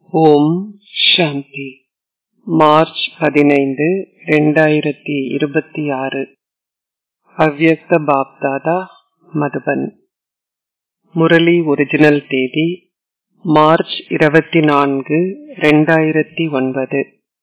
ஓம் சாந்தி March பதினைந்து ரெண்டாயிரத்தி இருபத்தி ஆறு அவ்யக்த பாப்தாதா மதுபன் முரளி ஒரிஜினல் தேதி மார்ச் இருபத்தி நான்கு ரெண்டாயிரத்தி ஒன்பது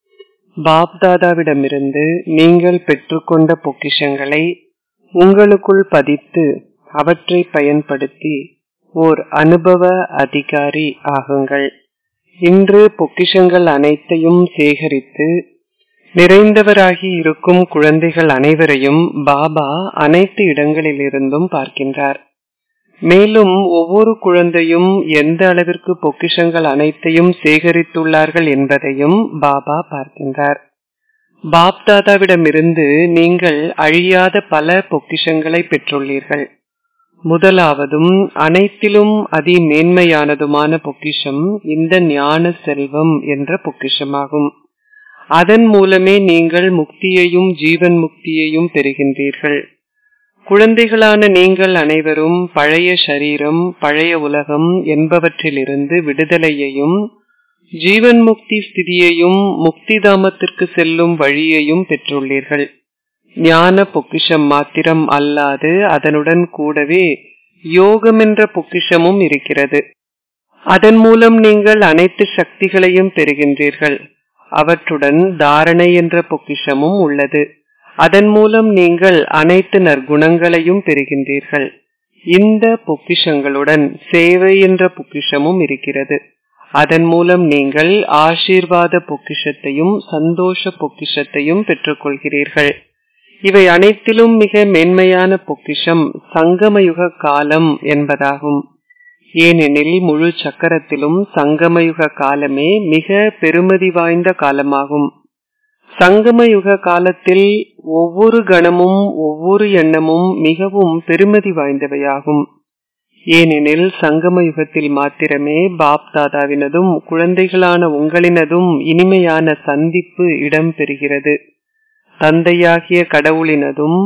பாப்தாதாவிடமிருந்து நீங்கள் பெற்றுக்கொண்ட பொக்கிஷங்களை உங்களுக்குள் பதித்து அவற்றை பயன்படுத்தி ஓர் அனுபவ அதிகாரி ஆகுங்கள் இன்று பொக்கிஷங்கள் அனைத்தையும் சேகரித்து நிறைந்தவராகி இருக்கும் குழந்தைகள் அனைவரையும் பாபா அனைத்து இடங்களிலிருந்தும் பார்க்கின்றார் மேலும் ஒவ்வொரு குழந்தையும் எந்த அளவிற்கு பொக்கிஷங்கள் அனைத்தையும் சேகரித்துள்ளார்கள் என்பதையும் பாபா பார்க்கின்றார் பாப்தாதாவிடமிருந்து நீங்கள் அழியாத பல பொக்கிஷங்களை பெற்றுள்ளீர்கள் முதலாவதும் அனைத்திலும் அதி மேன்மையானதுமான பொக்கிஷம் இந்த ஞான செல்வம் என்ற பொக்கிஷமாகும் அதன் மூலமே நீங்கள் முக்தியையும் ஜீவன் முக்தியையும் பெறுகின்றீர்கள் குழந்தைகளான நீங்கள் அனைவரும் பழைய சரீரம் பழைய உலகம் என்பவற்றிலிருந்து விடுதலையையும் ஜீவன் முக்தி ஸ்திதியையும் முக்தி தாமத்திற்கு செல்லும் வழியையும் பெற்றுள்ளீர்கள் ஞான பொக்கிஷம் மாத்திரம் அல்லாது அதனுடன் கூடவே யோகம் என்ற பொக்கிஷமும் இருக்கிறது அதன் மூலம் நீங்கள் அனைத்து சக்திகளையும் பெறுகின்றீர்கள் அவற்றுடன் தாரணை என்ற பொக்கிஷமும் உள்ளது அதன் மூலம் நீங்கள் அனைத்து நற்குணங்களையும் பெறுகின்றீர்கள் இந்த பொக்கிஷங்களுடன் சேவை என்ற பொக்கிஷமும் இருக்கிறது அதன் மூலம் நீங்கள் ஆசீர்வாத பொக்கிஷத்தையும் சந்தோஷ பொக்கிஷத்தையும் பெற்றுக்கொள்கிறீர்கள் இவை அனைத்திலும் மிக மேன்மையான பொக்கிஷம் சங்கமயுக காலம் என்பதாகும் ஏனெனில் முழு சக்கரத்திலும் சங்கமயுக காலமே மிக பெருமதி வாய்ந்த காலமாகும் சங்கமயுக காலத்தில் ஒவ்வொரு கணமும் ஒவ்வொரு எண்ணமும் மிகவும் பெருமதி வாய்ந்தவையாகும் ஏனெனில் சங்கம யுகத்தில் மாத்திரமே பாப் தாதாவினதும் குழந்தைகளான உங்களினதும் இனிமையான சந்திப்பு இடம்பெறுகிறது தந்தையாகிய கடவுளினதும்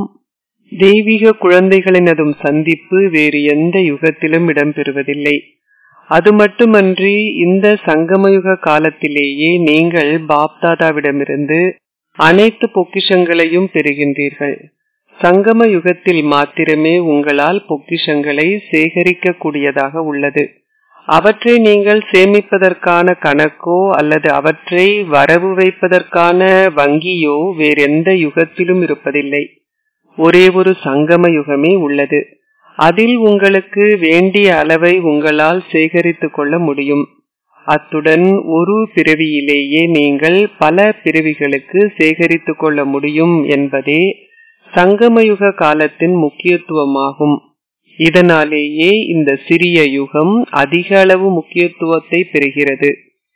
தெய்வீக குழந்தைகளினதும் சந்திப்பு வேறு எந்த யுகத்திலும் இடம்பெறுவதில்லை அது மட்டுமன்றி இந்த சங்கமயுக காலத்திலேயே நீங்கள் பாப்தாதாவிடமிருந்து அனைத்து பொக்கிஷங்களையும் பெறுகின்றீர்கள் சங்கம யுகத்தில் மாத்திரமே உங்களால் பொக்கிஷங்களை சேகரிக்க கூடியதாக உள்ளது அவற்றை நீங்கள் சேமிப்பதற்கான கணக்கோ அல்லது அவற்றை வரவு வைப்பதற்கான வங்கியோ வேறெந்த யுகத்திலும் இருப்பதில்லை ஒரே ஒரு சங்கம யுகமே உள்ளது அதில் உங்களுக்கு வேண்டிய அளவை உங்களால் சேகரித்துக் கொள்ள முடியும் அத்துடன் ஒரு பிறவியிலேயே நீங்கள் பல பிறவிகளுக்கு சேகரித்துக் கொள்ள முடியும் என்பதே சங்கமயுக காலத்தின் முக்கியத்துவமாகும் இதனாலேயே இந்த சிறிய யுகம் அதிக அளவு முக்கியத்துவத்தை பெறுகிறது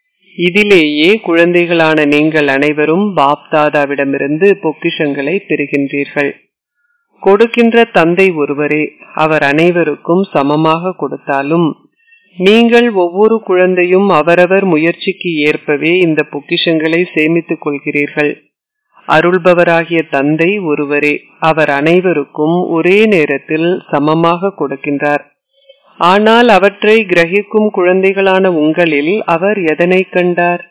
இதிலேயே குழந்தைகளான நீங்கள் அனைவரும் பாப்தாதாவிடமிருந்து பொக்கிஷங்களை பெறுகின்றீர்கள் கொடுக்கின்ற தந்தை ஒருவரே அவர் அனைவருக்கும் சமமாக கொடுத்தாலும் நீங்கள் ஒவ்வொரு குழந்தையும் அவரவர் முயற்சிக்கு ஏற்பவே இந்த பொக்கிஷங்களை சேமித்துக் கொள்கிறீர்கள் அருள்பவராகிய தந்தை ஒருவரே அவர் அனைவருக்கும் ஒரே நேரத்தில் சமமாக கொடுக்கின்றார் ஆனால் அவற்றை கிரகிக்கும் குழந்தைகளான உங்களில் அவர் எதனை கண்டார்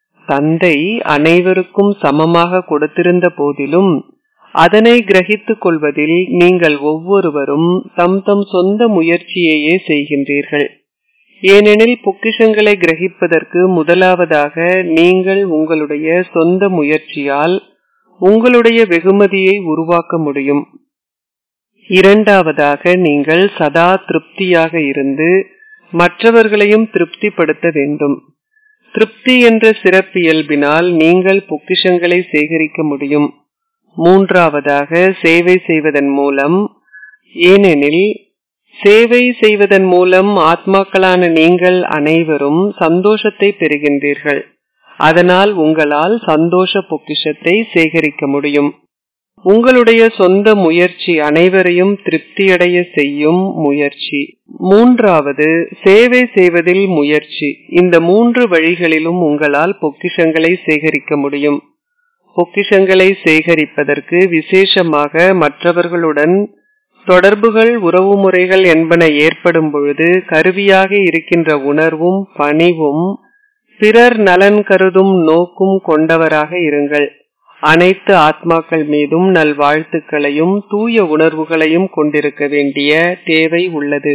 தந்தை அனைவருக்கும் சமமாக கொடுத்திருந்த போதிலும் அதனை கிரகித்துக் கொள்வதில் நீங்கள் ஒவ்வொருவரும் தம் தம் சொந்த முயற்சியையே செய்கின்றீர்கள் ஏனெனில் பொக்கிஷங்களை கிரகிப்பதற்கு முதலாவதாக நீங்கள் உங்களுடைய சொந்த முயற்சியால் உங்களுடைய வெகுமதியை உருவாக்க முடியும் இரண்டாவதாக நீங்கள் சதா திருப்தியாக இருந்து மற்றவர்களையும் திருப்திப்படுத்த வேண்டும் திருப்தி என்ற சிறப்பியல்பினால் நீங்கள் பொக்கிஷங்களை சேகரிக்க முடியும் மூன்றாவதாக சேவை செய்வதன் மூலம் ஏனெனில் சேவை செய்வதன் மூலம் ஆத்மாக்களான நீங்கள் அனைவரும் சந்தோஷத்தை பெறுகின்றீர்கள் அதனால் உங்களால் சந்தோஷ பொக்கிஷத்தை சேகரிக்க முடியும் உங்களுடைய சொந்த முயற்சி அனைவரையும் திருப்தியடைய செய்யும் முயற்சி மூன்றாவது சேவை செய்வதில் முயற்சி இந்த மூன்று வழிகளிலும் உங்களால் பொக்கிஷங்களை சேகரிக்க முடியும் பொக்கிஷங்களை சேகரிப்பதற்கு விசேஷமாக மற்றவர்களுடன் தொடர்புகள் உறவுமுறைகள் என்பன ஏற்படும் பொழுது கருவியாக இருக்கின்ற உணர்வும் பணிவும் பிறர் நலன் கருதும் நோக்கும் கொண்டவராக இருங்கள் அனைத்து ஆத்மாக்கள் மீதும் நல்வாழ்த்துக்களையும் தூய உணர்வுகளையும் கொண்டிருக்க வேண்டிய தேவை உள்ளது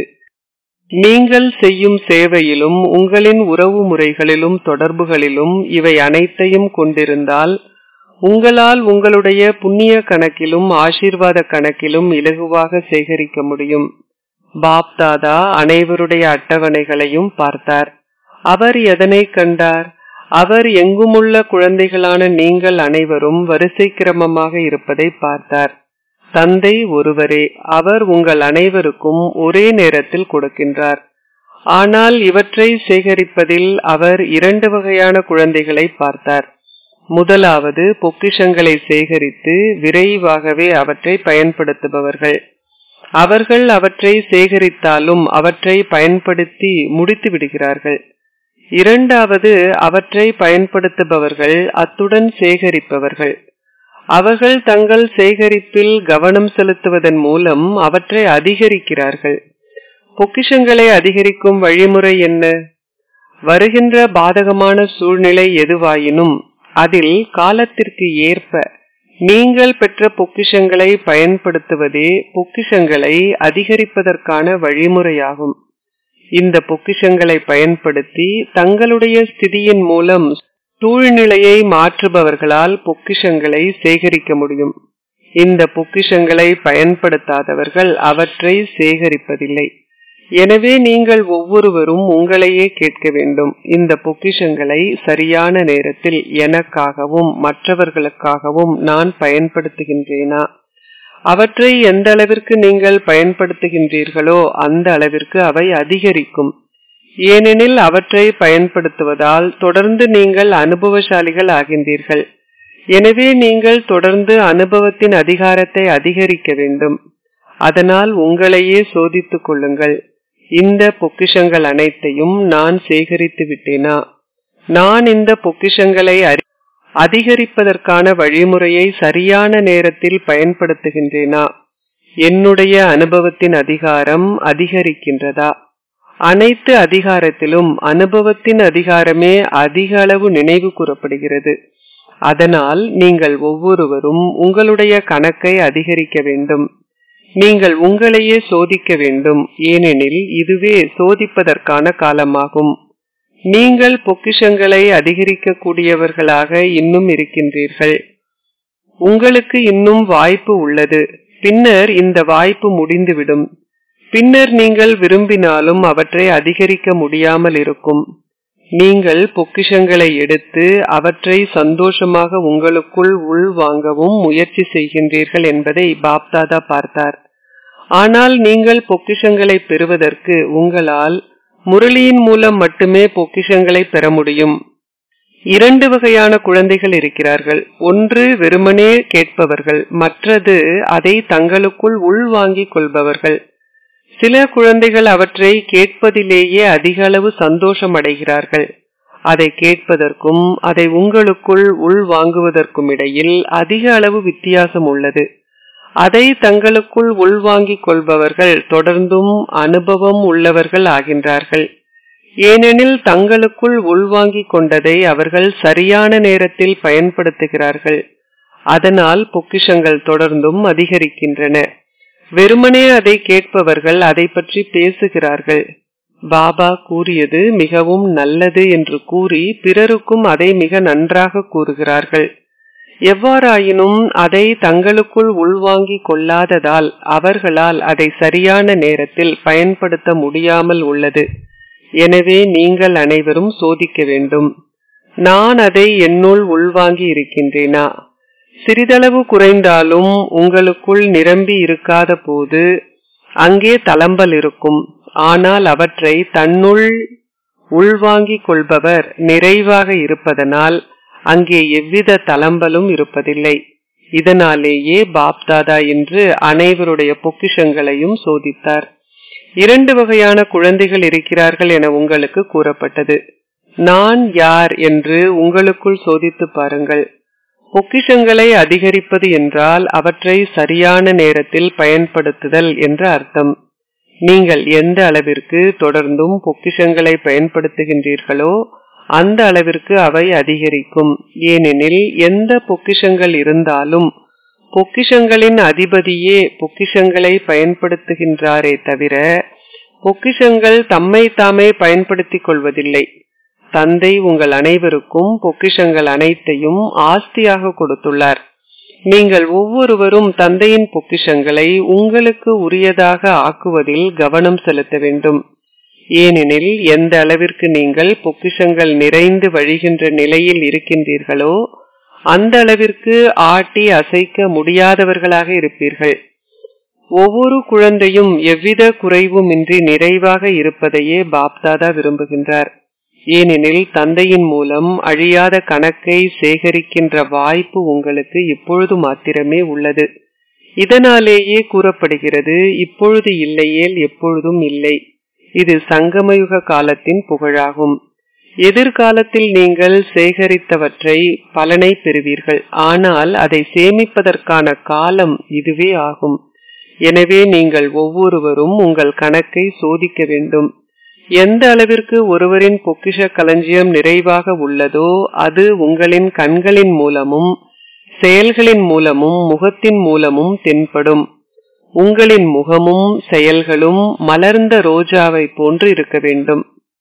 நீங்கள் செய்யும் சேவையிலும் உங்களின் உறவு முறைகளிலும் தொடர்புகளிலும் இவை அனைத்தையும் கொண்டிருந்தால் உங்களால் உங்களுடைய புண்ணிய கணக்கிலும் ஆசீர்வாத கணக்கிலும் இலகுவாக சேகரிக்க முடியும் பாப் தாதா அனைவருடைய அட்டவணைகளையும் பார்த்தார் அவர் எதனை கண்டார் அவர் எங்குமுள்ள குழந்தைகளான நீங்கள் அனைவரும் வரிசை கிரமமாக இருப்பதை பார்த்தார் தந்தை ஒருவரே அவர் உங்கள் அனைவருக்கும் ஒரே நேரத்தில் கொடுக்கின்றார் ஆனால் இவற்றை சேகரிப்பதில் அவர் இரண்டு வகையான குழந்தைகளை பார்த்தார் முதலாவது பொக்கிஷங்களை சேகரித்து விரைவாகவே அவற்றை பயன்படுத்துபவர்கள் அவர்கள் அவற்றை சேகரித்தாலும் அவற்றை பயன்படுத்தி முடித்து விடுகிறார்கள் இரண்டாவது அவற்றை பயன்படுத்துபவர்கள் அத்துடன் சேகரிப்பவர்கள் அவர்கள் தங்கள் சேகரிப்பில் கவனம் செலுத்துவதன் மூலம் அவற்றை அதிகரிக்கிறார்கள் பொக்கிஷங்களை அதிகரிக்கும் வழிமுறை என்ன வருகின்ற பாதகமான சூழ்நிலை எதுவாயினும் அதில் காலத்திற்கு ஏற்ப நீங்கள் பெற்ற பொக்கிஷங்களை பயன்படுத்துவதே பொக்கிஷங்களை அதிகரிப்பதற்கான வழிமுறையாகும் இந்த பொக்கிஷங்களை பயன்படுத்தி தங்களுடைய ஸ்திதியின் மூலம் சூழ்நிலையை மாற்றுபவர்களால் பொக்கிஷங்களை சேகரிக்க முடியும் இந்த பொக்கிஷங்களை பயன்படுத்தாதவர்கள் அவற்றை சேகரிப்பதில்லை எனவே நீங்கள் ஒவ்வொருவரும் உங்களையே கேட்க வேண்டும் இந்த பொக்கிஷங்களை சரியான நேரத்தில் எனக்காகவும் மற்றவர்களுக்காகவும் நான் பயன்படுத்துகின்றேனா அவற்றை எந்த அளவிற்கு நீங்கள் பயன்படுத்துகின்றீர்களோ அந்த அளவிற்கு அவை அதிகரிக்கும் ஏனெனில் அவற்றை பயன்படுத்துவதால் தொடர்ந்து நீங்கள் அனுபவசாலிகள் ஆகின்றீர்கள் எனவே நீங்கள் தொடர்ந்து அனுபவத்தின் அதிகாரத்தை அதிகரிக்க வேண்டும் அதனால் உங்களையே சோதித்துக் கொள்ளுங்கள் இந்த பொக்கிஷங்கள் அனைத்தையும் நான் சேகரித்து விட்டேனா நான் இந்த பொக்கிஷங்களை அதிகரிப்பதற்கான வழிமுறையை சரியான நேரத்தில் பயன்படுத்துகின்றேனா என்னுடைய அனுபவத்தின் அதிகாரம் அதிகரிக்கின்றதா அனைத்து அதிகாரத்திலும் அனுபவத்தின் அதிகாரமே அதிக அளவு நினைவு கூறப்படுகிறது அதனால் நீங்கள் ஒவ்வொருவரும் உங்களுடைய கணக்கை அதிகரிக்க வேண்டும் நீங்கள் உங்களையே சோதிக்க வேண்டும் ஏனெனில் இதுவே சோதிப்பதற்கான காலமாகும் நீங்கள் பொக்கிஷங்களை அதிகரிக்க கூடியவர்களாக இன்னும் இருக்கின்றீர்கள் உங்களுக்கு இன்னும் வாய்ப்பு உள்ளது பின்னர் இந்த வாய்ப்பு முடிந்துவிடும் பின்னர் நீங்கள் விரும்பினாலும் அவற்றை அதிகரிக்க முடியாமல் இருக்கும் நீங்கள் பொக்கிஷங்களை எடுத்து அவற்றை சந்தோஷமாக உங்களுக்குள் உள்வாங்கவும் முயற்சி செய்கின்றீர்கள் என்பதை பாப்தாதா பார்த்தார் ஆனால் நீங்கள் பொக்கிஷங்களை பெறுவதற்கு உங்களால் முரளியின் மூலம் மட்டுமே பொக்கிஷங்களை பெற முடியும் இரண்டு வகையான குழந்தைகள் இருக்கிறார்கள் ஒன்று வெறுமனே கேட்பவர்கள் மற்றது அதை தங்களுக்குள் உள்வாங்கிக் கொள்பவர்கள் சில குழந்தைகள் அவற்றை கேட்பதிலேயே அதிக அளவு சந்தோஷம் அடைகிறார்கள் அதை கேட்பதற்கும் அதை உங்களுக்குள் உள்வாங்குவதற்கும் இடையில் அதிக அளவு வித்தியாசம் உள்ளது அதை தங்களுக்குள் உள்வாங்கிக் கொள்பவர்கள் தொடர்ந்தும் அனுபவம் உள்ளவர்கள் ஆகின்றார்கள் ஏனெனில் தங்களுக்குள் உள்வாங்கிக் கொண்டதை அவர்கள் சரியான நேரத்தில் பயன்படுத்துகிறார்கள் அதனால் பொக்கிஷங்கள் தொடர்ந்தும் அதிகரிக்கின்றன வெறுமனே அதை கேட்பவர்கள் அதை பற்றி பேசுகிறார்கள் பாபா கூறியது மிகவும் நல்லது என்று கூறி பிறருக்கும் அதை மிக நன்றாக கூறுகிறார்கள் எவ்வாறாயினும் அதை தங்களுக்குள் உள்வாங்கிக் கொள்ளாததால் அவர்களால் அதை சரியான நேரத்தில் பயன்படுத்த முடியாமல் உள்ளது எனவே நீங்கள் அனைவரும் சோதிக்க வேண்டும் நான் அதை என்னுள் உள்வாங்கி இருக்கின்றேனா சிறிதளவு குறைந்தாலும் உங்களுக்குள் நிரம்பி இருக்காத போது அங்கே தளம்பல் இருக்கும் ஆனால் அவற்றை தன்னுள் உள்வாங்கிக் கொள்பவர் நிறைவாக இருப்பதனால் அங்கே எவ்வித தளம்பலும் இருப்பதில்லை இதனாலேயே பாப்தாதா என்று அனைவருடைய பொக்கிஷங்களையும் சோதித்தார் இரண்டு வகையான குழந்தைகள் இருக்கிறார்கள் என உங்களுக்கு கூறப்பட்டது நான் யார் என்று உங்களுக்குள் சோதித்து பாருங்கள் பொக்கிஷங்களை அதிகரிப்பது என்றால் அவற்றை சரியான நேரத்தில் பயன்படுத்துதல் என்று அர்த்தம் நீங்கள் எந்த அளவிற்கு தொடர்ந்தும் பொக்கிஷங்களை பயன்படுத்துகின்றீர்களோ அந்த அளவிற்கு அவை அதிகரிக்கும் ஏனெனில் எந்த பொக்கிஷங்கள் இருந்தாலும் பொக்கிஷங்களின் அதிபதியே பொக்கிஷங்களை பயன்படுத்துகின்றாரே தவிர பொக்கிஷங்கள் தம்மை தாமே பயன்படுத்திக் கொள்வதில்லை தந்தை உங்கள் அனைவருக்கும் பொக்கிஷங்கள் அனைத்தையும் ஆஸ்தியாக கொடுத்துள்ளார் நீங்கள் ஒவ்வொருவரும் தந்தையின் பொக்கிஷங்களை உங்களுக்கு உரியதாக ஆக்குவதில் கவனம் செலுத்த வேண்டும் ஏனெனில் எந்த அளவிற்கு நீங்கள் பொக்கிஷங்கள் நிறைந்து வழிகின்ற நிலையில் இருக்கின்றீர்களோ அந்த அளவிற்கு ஆட்டி அசைக்க முடியாதவர்களாக இருப்பீர்கள் ஒவ்வொரு குழந்தையும் எவ்வித குறைவுமின்றி நிறைவாக இருப்பதையே பாப்தாதா விரும்புகின்றார் ஏனெனில் தந்தையின் மூலம் அழியாத கணக்கை சேகரிக்கின்ற வாய்ப்பு உங்களுக்கு இப்பொழுது மாத்திரமே உள்ளது இதனாலேயே கூறப்படுகிறது இப்பொழுது இல்லையேல் எப்பொழுதும் இல்லை இது சங்கமயுக காலத்தின் புகழாகும் எதிர்காலத்தில் நீங்கள் சேகரித்தவற்றை பலனை பெறுவீர்கள் ஆனால் அதை சேமிப்பதற்கான காலம் இதுவே ஆகும் எனவே நீங்கள் ஒவ்வொருவரும் உங்கள் கணக்கை சோதிக்க வேண்டும் எந்த அளவிற்கு ஒருவரின் பொக்கிஷ களஞ்சியம் நிறைவாக உள்ளதோ அது உங்களின் கண்களின் மூலமும் செயல்களின் மூலமும் முகத்தின் மூலமும் தென்படும் உங்களின் முகமும் செயல்களும் மலர்ந்த ரோஜாவை போன்று இருக்க வேண்டும்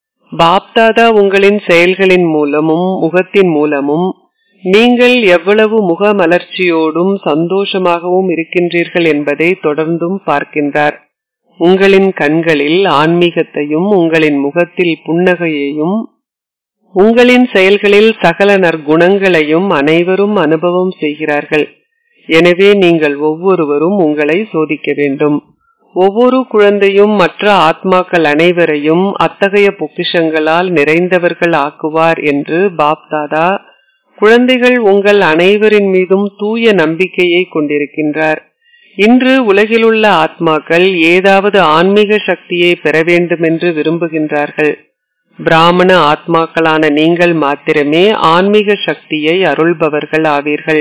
பாப்தாதா உங்களின் செயல்களின் மூலமும் முகத்தின் மூலமும் நீங்கள் எவ்வளவு முக மலர்ச்சியோடும் சந்தோஷமாகவும் இருக்கின்றீர்கள் என்பதை தொடர்ந்தும் பார்க்கின்றார் உங்களின் கண்களில் ஆன்மீகத்தையும் உங்களின் முகத்தில் புன்னகையையும் உங்களின் செயல்களில் சகல நற்குணங்களையும் அனைவரும் அனுபவம் செய்கிறார்கள் எனவே நீங்கள் ஒவ்வொருவரும் உங்களை சோதிக்க வேண்டும் ஒவ்வொரு குழந்தையும் மற்ற ஆத்மாக்கள் அனைவரையும் அத்தகைய பொக்கிஷங்களால் நிறைந்தவர்கள் ஆக்குவார் என்று பாப்தாதா குழந்தைகள் உங்கள் அனைவரின் மீதும் தூய நம்பிக்கையை கொண்டிருக்கின்றார் இன்று உலகிலுள்ள ஆத்மாக்கள் ஏதாவது ஆன்மீக சக்தியை பெற வேண்டும் என்று விரும்புகின்றார்கள் பிராமண ஆத்மாக்களான நீங்கள் மாத்திரமே ஆன்மீக சக்தியை அருள்பவர்கள் ஆவீர்கள்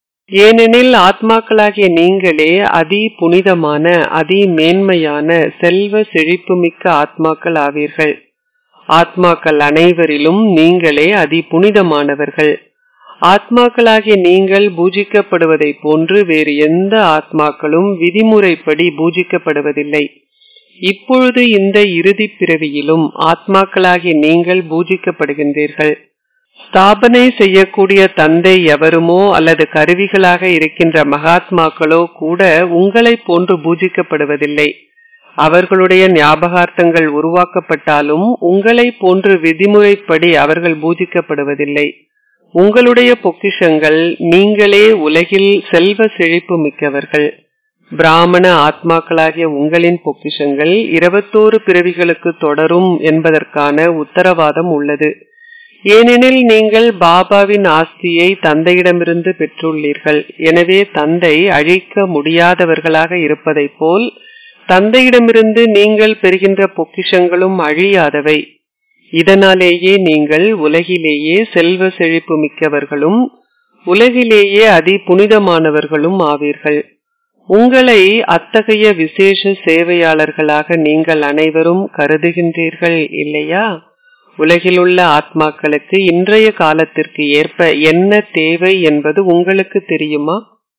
ஏனெனில் ஆத்மாக்களாகிய நீங்களே அதி புனிதமான அதி மேன்மையான செல்வ செழிப்புமிக்க ஆத்மாக்கள் ஆவீர்கள் ஆத்மாக்கள் அனைவரிலும் நீங்களே அதி புனிதமானவர்கள் ஆத்மாக்களாகிய நீங்கள் பூஜிக்கப்படுவதை போன்று வேறு எந்த ஆத்மாக்களும் விதிமுறைப்படி பூஜிக்கப்படுவதில்லை இப்பொழுது இந்த இறுதி பிறவியிலும் ஆத்மாக்களாகிய நீங்கள் பூஜிக்கப்படுகின்றீர்கள் ஸ்தாபனை செய்யக்கூடிய தந்தை எவருமோ அல்லது கருவிகளாக இருக்கின்ற மகாத்மாக்களோ கூட உங்களை போன்று பூஜிக்கப்படுவதில்லை அவர்களுடைய ஞாபகார்த்தங்கள் உருவாக்கப்பட்டாலும் உங்களை போன்று விதிமுறைப்படி அவர்கள் பூஜிக்கப்படுவதில்லை உங்களுடைய பொக்கிஷங்கள் நீங்களே உலகில் செல்வ செழிப்பு மிக்கவர்கள் பிராமண ஆத்மாக்களாகிய உங்களின் பொக்கிஷங்கள் இருபத்தோரு பிறவிகளுக்கு தொடரும் என்பதற்கான உத்தரவாதம் உள்ளது ஏனெனில் நீங்கள் பாபாவின் ஆஸ்தியை தந்தையிடமிருந்து பெற்றுள்ளீர்கள் எனவே தந்தை அழிக்க முடியாதவர்களாக இருப்பதை போல் தந்தையிடமிருந்து நீங்கள் பெறுகின்ற பொக்கிஷங்களும் அழியாதவை இதனாலேயே நீங்கள் உலகிலேயே செல்வ செழிப்பு மிக்கவர்களும் உலகிலேயே அதி புனிதமானவர்களும் ஆவீர்கள் உங்களை அத்தகைய விசேஷ சேவையாளர்களாக நீங்கள் அனைவரும் கருதுகின்றீர்கள் இல்லையா உலகிலுள்ள ஆத்மாக்களுக்கு இன்றைய காலத்திற்கு ஏற்ப என்ன தேவை என்பது உங்களுக்கு தெரியுமா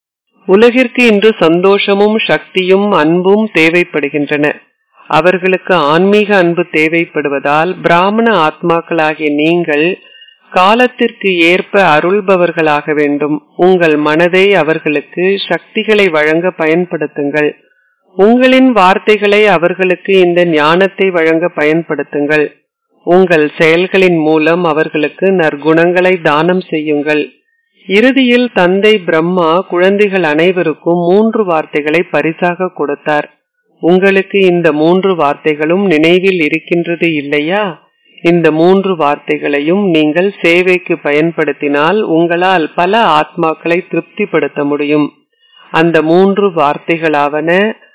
உலகிற்கு இன்று சந்தோஷமும் சக்தியும் அன்பும் தேவைப்படுகின்றன அவர்களுக்கு ஆன்மீக அன்பு தேவைப்படுவதால் பிராமண ஆத்மாக்களாகிய நீங்கள் காலத்திற்கு ஏற்ப அருள்பவர்களாக வேண்டும் உங்கள் மனதை அவர்களுக்கு சக்திகளை வழங்க பயன்படுத்துங்கள் உங்களின் வார்த்தைகளை அவர்களுக்கு இந்த ஞானத்தை வழங்க பயன்படுத்துங்கள் உங்கள் செயல்களின் மூலம் அவர்களுக்கு நற்குணங்களை தானம் செய்யுங்கள் இறுதியில் தந்தை பிரம்மா குழந்தைகள் அனைவருக்கும் மூன்று வார்த்தைகளை பரிசாக கொடுத்தார் உங்களுக்கு இந்த மூன்று வார்த்தைகளும் நினைவில் இருக்கின்றது இல்லையா இந்த மூன்று வார்த்தைகளையும் நீங்கள் சேவைக்கு பயன்படுத்தினால் உங்களால் பல ஆத்மாக்களை திருப்திப்படுத்த முடியும் அந்த மூன்று வார்த்தைகளாவன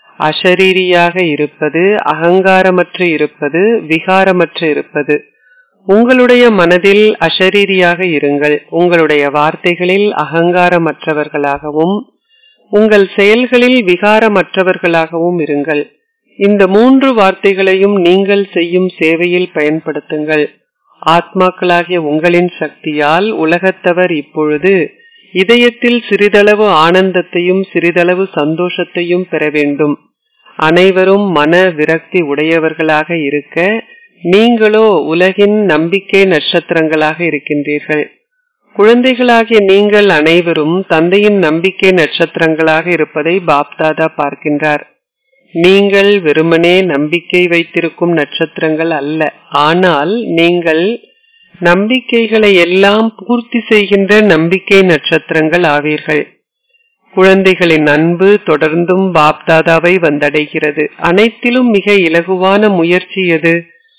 அஷரீரியாக இருப்பது அகங்காரமற்று இருப்பது விகாரமற்று இருப்பது உங்களுடைய மனதில் அஷரீரியாக இருங்கள் உங்களுடைய வார்த்தைகளில் அகங்காரமற்றவர்களாகவும் உங்கள் செயல்களில் விகாரமற்றவர்களாகவும் இருங்கள் இந்த மூன்று வார்த்தைகளையும் நீங்கள் செய்யும் சேவையில் பயன்படுத்துங்கள் ஆத்மாக்களாகிய உங்களின் சக்தியால் உலகத்தவர் இப்பொழுது இதயத்தில் சிறிதளவு ஆனந்தத்தையும் சிறிதளவு சந்தோஷத்தையும் பெற வேண்டும் அனைவரும் மன விரக்தி உடையவர்களாக இருக்க நீங்களோ உலகின் நம்பிக்கை நட்சத்திரங்களாக இருக்கின்றீர்கள் குழந்தைகளாகிய நீங்கள் அனைவரும் தந்தையின் நம்பிக்கை நட்சத்திரங்களாக இருப்பதை பாப்தாதா பார்க்கின்றார் நீங்கள் வெறுமனே நம்பிக்கை வைத்திருக்கும் நட்சத்திரங்கள் அல்ல ஆனால் நீங்கள் நம்பிக்கைகளை எல்லாம் பூர்த்தி செய்கின்ற நம்பிக்கை நட்சத்திரங்கள் ஆவீர்கள் குழந்தைகளின் அன்பு தொடர்ந்தும் பாப்தாதாவை வந்தடைகிறது அனைத்திலும் மிக இலகுவான முயற்சி எது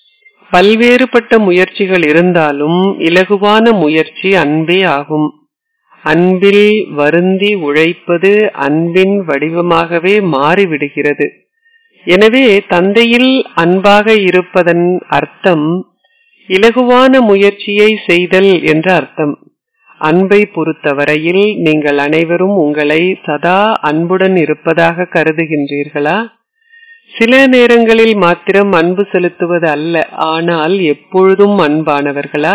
பல்வேறுபட்ட முயற்சிகள் இருந்தாலும் இலகுவான முயற்சி அன்பே ஆகும் அன்பில் வருந்தி உழைப்பது அன்பின் வடிவமாகவே மாறிவிடுகிறது எனவே தந்தையில் அன்பாக இருப்பதன் அர்த்தம் இலகுவான முயற்சியை செய்தல் என்ற அர்த்தம் அன்பை பொறுத்தவரையில் நீங்கள் அனைவரும் உங்களை சதா அன்புடன் இருப்பதாக கருதுகின்றீர்களா சில நேரங்களில் மாத்திரம் அன்பு செலுத்துவது அல்ல ஆனால் எப்பொழுதும் அன்பானவர்களா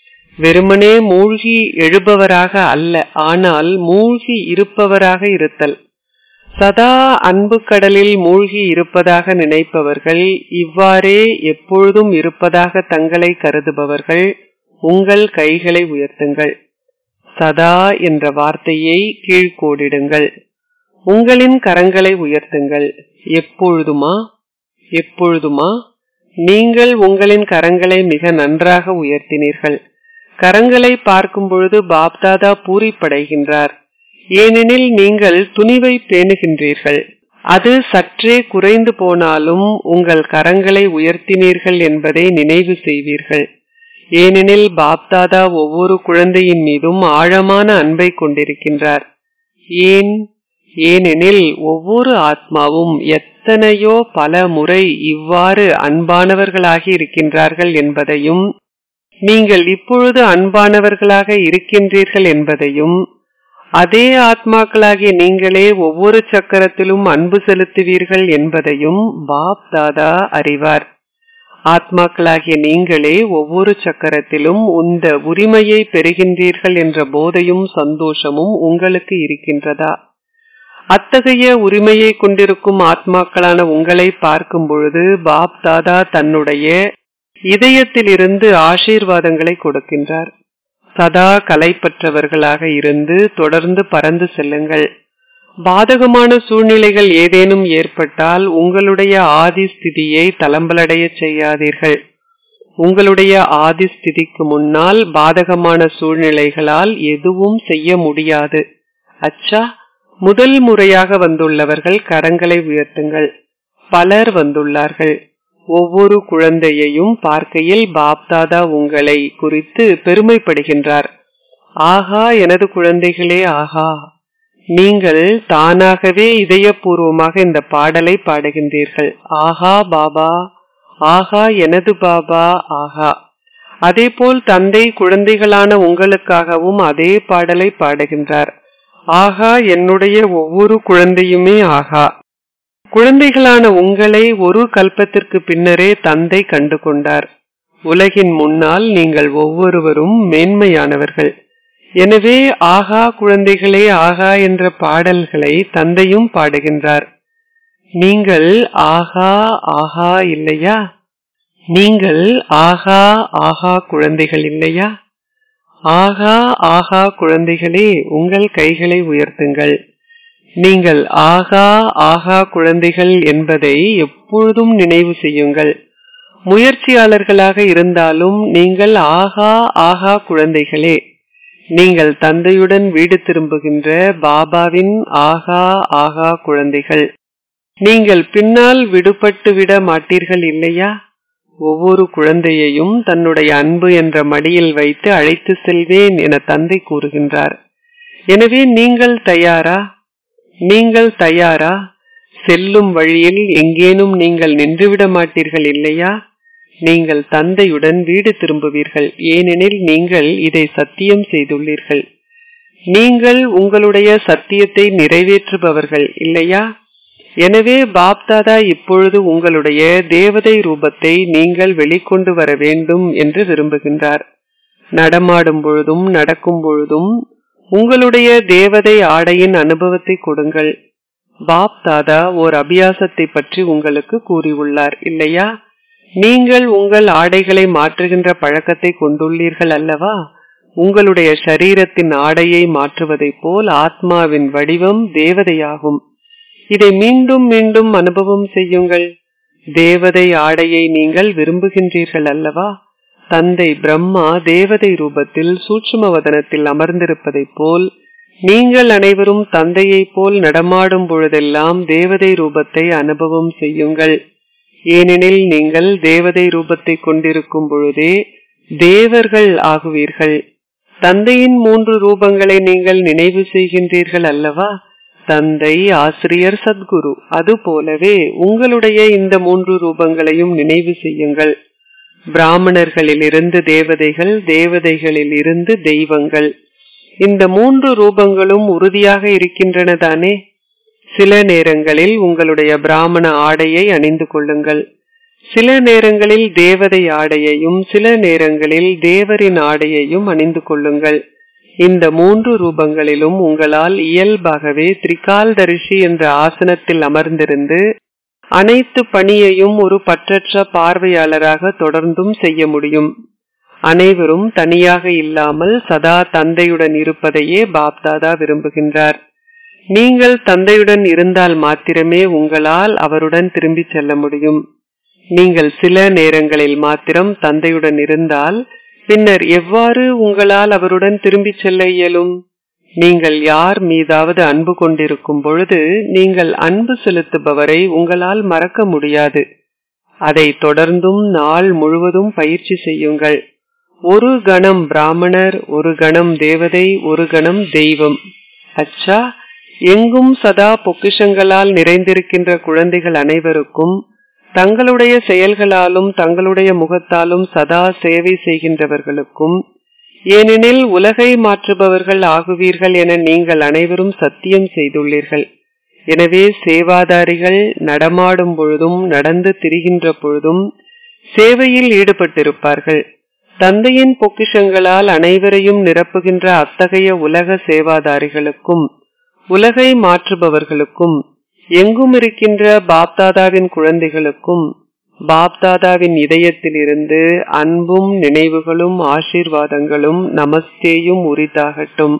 வெறுமனே மூழ்கி எழுபவராக அல்ல ஆனால் மூழ்கி இருப்பவராக இருத்தல் சதா அன்பு கடலில் மூழ்கி இருப்பதாக நினைப்பவர்கள் இவ்வாறே எப்பொழுதும் இருப்பதாக தங்களை கருதுபவர்கள் உங்கள் கைகளை உயர்த்துங்கள் சதா என்ற வார்த்தையை கீழ்கோடிடுங்கள் உங்களின் கரங்களை உயர்த்துங்கள் எப்பொழுதுமா எப்பொழுதுமா நீங்கள் உங்களின் கரங்களை மிக நன்றாக உயர்த்தினீர்கள் கரங்களை பார்க்கும் பொழுது பாப்தாதா பூரிப்படைகின்றார் ஏனெனில் நீங்கள் துணிவை பேணுகின்றீர்கள் அது சற்றே குறைந்து போனாலும் உங்கள் கரங்களை உயர்த்தினீர்கள் என்பதை நினைவு செய்வீர்கள் ஏனெனில் பாப்தாதா ஒவ்வொரு குழந்தையின் மீதும் ஆழமான அன்பை கொண்டிருக்கின்றார் ஏன் ஏனெனில் ஒவ்வொரு ஆத்மாவும் எத்தனையோ பல முறை இவ்வாறு அன்பானவர்களாகி இருக்கின்றார்கள் என்பதையும் நீங்கள் இப்பொழுது அன்பானவர்களாக இருக்கின்றீர்கள் என்பதையும் அதே ஆத்மாக்களாகிய நீங்களே ஒவ்வொரு சக்கரத்திலும் அன்பு செலுத்துவீர்கள் என்பதையும் பாப் தாதா அறிவார் ஆத்மாக்களாகிய நீங்களே ஒவ்வொரு சக்கரத்திலும் இந்த உரிமையை பெறுகின்றீர்கள் என்ற போதையும் சந்தோஷமும் உங்களுக்கு இருக்கின்றதா அத்தகைய உரிமையை கொண்டிருக்கும் ஆத்மாக்களான உங்களை பார்க்கும் பொழுது பாப் தாதா தன்னுடைய இதயத்திலிருந்து ஆசீர்வாதங்களை கொடுக்கின்றார் சதா கலைப்பற்றவர்களாக இருந்து தொடர்ந்து பறந்து செல்லுங்கள் பாதகமான சூழ்நிலைகள் ஏதேனும் ஏற்பட்டால் உங்களுடைய ஆதி ஸ்திதியை தளம்பலடைய செய்யாதீர்கள் உங்களுடைய ஆதி ஸ்திதிக்கு முன்னால் பாதகமான சூழ்நிலைகளால் எதுவும் செய்ய முடியாது அச்சா முதல் முறையாக வந்துள்ளவர்கள் கரங்களை உயர்த்துங்கள் பலர் வந்துள்ளார்கள் ஒவ்வொரு குழந்தையையும் பார்க்கையில் பாப்தாதா உங்களை குறித்து பெருமைப்படுகின்றார் ஆகா எனது குழந்தைகளே ஆகா நீங்கள் தானாகவே இதயபூர்வமாக இந்த பாடலை பாடுகின்றீர்கள் ஆஹா பாபா ஆஹா எனது பாபா ஆஹா அதேபோல் தந்தை குழந்தைகளான உங்களுக்காகவும் அதே பாடலை பாடுகின்றார் ஆகா என்னுடைய ஒவ்வொரு குழந்தையுமே ஆகா குழந்தைகளான உங்களை ஒரு கல்பத்திற்கு பின்னரே தந்தை கண்டு கொண்டார் உலகின் முன்னால் நீங்கள் ஒவ்வொருவரும் மேன்மையானவர்கள் எனவே ஆகா குழந்தைகளே ஆகா என்ற பாடல்களை தந்தையும் பாடுகின்றார் நீங்கள் ஆகா ஆகா இல்லையா நீங்கள் ஆகா ஆகா குழந்தைகள் இல்லையா ஆகா ஆகா குழந்தைகளே உங்கள் கைகளை உயர்த்துங்கள் நீங்கள் ஆகா ஆகா குழந்தைகள் என்பதை எப்பொழுதும் நினைவு செய்யுங்கள் முயற்சியாளர்களாக இருந்தாலும் நீங்கள் ஆகா ஆகா குழந்தைகளே நீங்கள் தந்தையுடன் வீடு திரும்புகின்ற பாபாவின் ஆகா ஆகா குழந்தைகள் நீங்கள் பின்னால் விடுபட்டு விட மாட்டீர்கள் இல்லையா ஒவ்வொரு குழந்தையையும் தன்னுடைய அன்பு என்ற மடியில் வைத்து அழைத்து செல்வேன் என தந்தை கூறுகின்றார் எனவே நீங்கள் தயாரா நீங்கள் தயாரா செல்லும் வழியில் எங்கேனும் நீங்கள் நின்றுவிட மாட்டீர்கள் இல்லையா நீங்கள் தந்தையுடன் வீடு திரும்புவீர்கள் ஏனெனில் நீங்கள் இதை சத்தியம் செய்துள்ளீர்கள் நீங்கள் உங்களுடைய சத்தியத்தை நிறைவேற்றுபவர்கள் இல்லையா எனவே பாப்தாதா இப்பொழுது உங்களுடைய தேவதை ரூபத்தை நீங்கள் வெளிக்கொண்டு வர வேண்டும் என்று விரும்புகின்றார் நடமாடும் பொழுதும் நடக்கும் பொழுதும் உங்களுடைய தேவதை ஆடையின் அனுபவத்தை கொடுங்கள் பாப் தாதா ஓர் அபியாசத்தை பற்றி உங்களுக்கு கூறியுள்ளார் இல்லையா நீங்கள் உங்கள் ஆடைகளை மாற்றுகின்ற பழக்கத்தை கொண்டுள்ளீர்கள் அல்லவா உங்களுடைய சரீரத்தின் ஆடையை மாற்றுவதைப் போல் ஆத்மாவின் வடிவம் தேவதையாகும் இதை மீண்டும் மீண்டும் அனுபவம் செய்யுங்கள் தேவதை ஆடையை நீங்கள் விரும்புகின்றீர்கள் அல்லவா தந்தை பிரம்மா தேவதை ரூபத்தில் சூட்சும வதனத்தில் அமர்ந்திருப்பதைப் போல் நீங்கள் அனைவரும் தந்தையைப் போல் நடமாடும் பொழுதெல்லாம் தேவதை ரூபத்தை அனுபவம் செய்யுங்கள் ஏனெனில் நீங்கள் தேவதை ரூபத்தை கொண்டிருக்கும் பொழுதே தேவர்கள் ஆகுவீர்கள் தந்தையின் மூன்று ரூபங்களை நீங்கள் நினைவு செய்கின்றீர்கள் அல்லவா தந்தை ஆசிரியர் சத்குரு அது போலவே உங்களுடைய இந்த மூன்று ரூபங்களையும் நினைவு செய்யுங்கள் பிராமணர்களில் இருந்து தேவதைகள் தேவதைகளில் இருந்து தெய்வங்கள் இந்த மூன்று ரூபங்களும் உறுதியாக இருக்கின்றன தானே சில நேரங்களில் உங்களுடைய பிராமண ஆடையை அணிந்து கொள்ளுங்கள் சில நேரங்களில் தேவதை ஆடையையும் சில நேரங்களில் தேவரின் ஆடையையும் அணிந்து கொள்ளுங்கள் இந்த மூன்று ரூபங்களிலும் உங்களால் இயல்பாகவே திரிகால்தரிசி என்ற ஆசனத்தில் அமர்ந்திருந்து அனைத்து பணியையும் ஒரு பற்றற்ற பார்வையாளராக தொடர்ந்தும் செய்ய முடியும் அனைவரும் தனியாக இல்லாமல் சதா தந்தையுடன் இருப்பதையே பாப்தாதா விரும்புகின்றார் நீங்கள் தந்தையுடன் இருந்தால் மாத்திரமே உங்களால் அவருடன் திரும்பி செல்ல முடியும் நீங்கள் சில நேரங்களில் மாத்திரம் தந்தையுடன் இருந்தால் பின்னர் எவ்வாறு உங்களால் அவருடன் திரும்பி செல்ல இயலும் நீங்கள் யார் மீதாவது அன்பு கொண்டிருக்கும் பொழுது நீங்கள் அன்பு செலுத்துபவரை உங்களால் மறக்க முடியாது அதை தொடர்ந்தும் நாள் முழுவதும் பயிற்சி செய்யுங்கள் ஒரு கணம் பிராமணர் ஒரு கணம் தேவதை ஒரு கணம் தெய்வம் அச்சா எங்கும் சதா பொக்கிஷங்களால் நிறைந்திருக்கின்ற குழந்தைகள் அனைவருக்கும் தங்களுடைய செயல்களாலும் தங்களுடைய முகத்தாலும் சதா சேவை செய்கின்றவர்களுக்கும் ஏனெனில் உலகை மாற்றுபவர்கள் ஆகுவீர்கள் என நீங்கள் அனைவரும் சத்தியம் செய்துள்ளீர்கள் எனவே சேவாதாரிகள் நடமாடும் பொழுதும் நடந்து திரிகின்ற பொழுதும் சேவையில் ஈடுபட்டிருப்பார்கள் தந்தையின் பொக்கிஷங்களால் அனைவரையும் நிரப்புகின்ற அத்தகைய உலக சேவாதாரிகளுக்கும் உலகை மாற்றுபவர்களுக்கும் எங்கும் இருக்கின்ற பாப்தாதாவின் குழந்தைகளுக்கும் பாப்தாதாவின் இதயத்தில் இருந்து அன்பும் நினைவுகளும் ஆசீர்வாதங்களும் நமஸ்தேயும் உரித்தாகட்டும்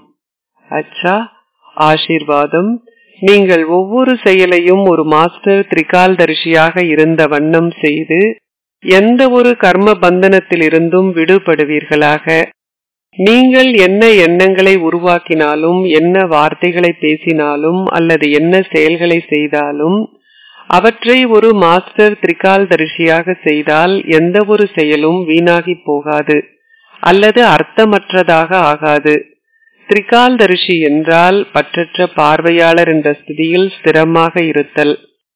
அச்சா ஆசீர்வாதம் நீங்கள் ஒவ்வொரு செயலையும் ஒரு மாஸ்டர் திரிகால்தரிசியாக இருந்த வண்ணம் செய்து எந்த ஒரு கர்ம பந்தனத்தில் இருந்தும் விடுபடுவீர்களாக நீங்கள் என்ன எண்ணங்களை உருவாக்கினாலும் என்ன வார்த்தைகளை பேசினாலும் அல்லது என்ன செயல்களை செய்தாலும் அவற்றை ஒரு மாஸ்டர் திரிகால்தரிசியாக செய்தால் எந்த ஒரு செயலும் வீணாகி போகாது அல்லது அர்த்தமற்றதாக ஆகாது திரிகால்தரிசி என்றால் பற்றற்ற பார்வையாளர் என்ற ஸ்திதியில் ஸ்திரமாக இருத்தல்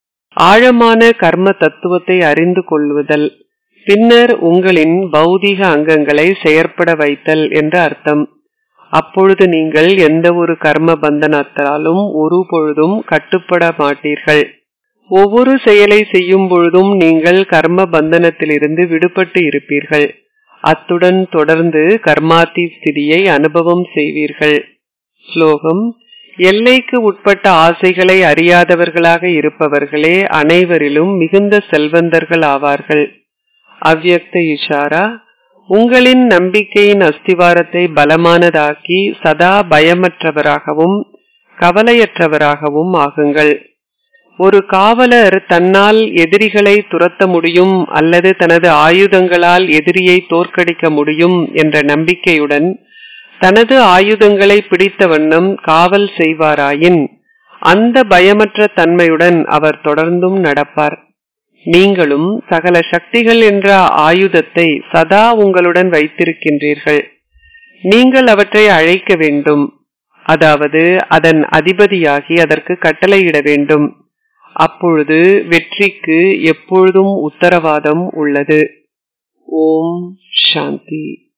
ஆழமான கர்ம தத்துவத்தை அறிந்து கொள்ளுதல் பின்னர் உங்களின் பௌதீக அங்கங்களை செயற்பட வைத்தல் என்று அர்த்தம் அப்பொழுது நீங்கள் எந்த ஒரு கர்ம பந்தனத்தாலும் ஒரு பொழுதும் கட்டுப்பட மாட்டீர்கள் ஒவ்வொரு செயலை செய்யும் பொழுதும் நீங்கள் கர்ம பந்தனத்திலிருந்து விடுபட்டு இருப்பீர்கள் அத்துடன் தொடர்ந்து கர்மாத்தி ஸ்திதியை அனுபவம் செய்வீர்கள் ஸ்லோகம் எல்லைக்கு உட்பட்ட ஆசைகளை அறியாதவர்களாக இருப்பவர்களே அனைவரிலும் மிகுந்த செல்வந்தர்கள் ஆவார்கள் அவ்யக்த இஷாரா உங்களின் நம்பிக்கையின் அஸ்திவாரத்தை பலமானதாக்கி சதா பயமற்றவராகவும் கவலையற்றவராகவும் ஆகுங்கள் ஒரு காவலர் தன்னால் எதிரிகளை துரத்த முடியும் அல்லது தனது ஆயுதங்களால் எதிரியை தோற்கடிக்க முடியும் என்ற நம்பிக்கையுடன் தனது ஆயுதங்களை பிடித்த வண்ணம் காவல் செய்வாராயின் அந்த பயமற்ற தன்மையுடன் அவர் தொடர்ந்தும் நடப்பார் நீங்களும் சகல சக்திகள் என்ற ஆயுதத்தை சதா உங்களுடன் வைத்திருக்கின்றீர்கள் நீங்கள் அவற்றை அழைக்க வேண்டும் அதாவது அதன் அதிபதியாகி அதற்கு கட்டளையிட வேண்டும் அப்பொழுது வெற்றிக்கு எப்பொழுதும் உத்தரவாதம் உள்ளது ஓம் சாந்தி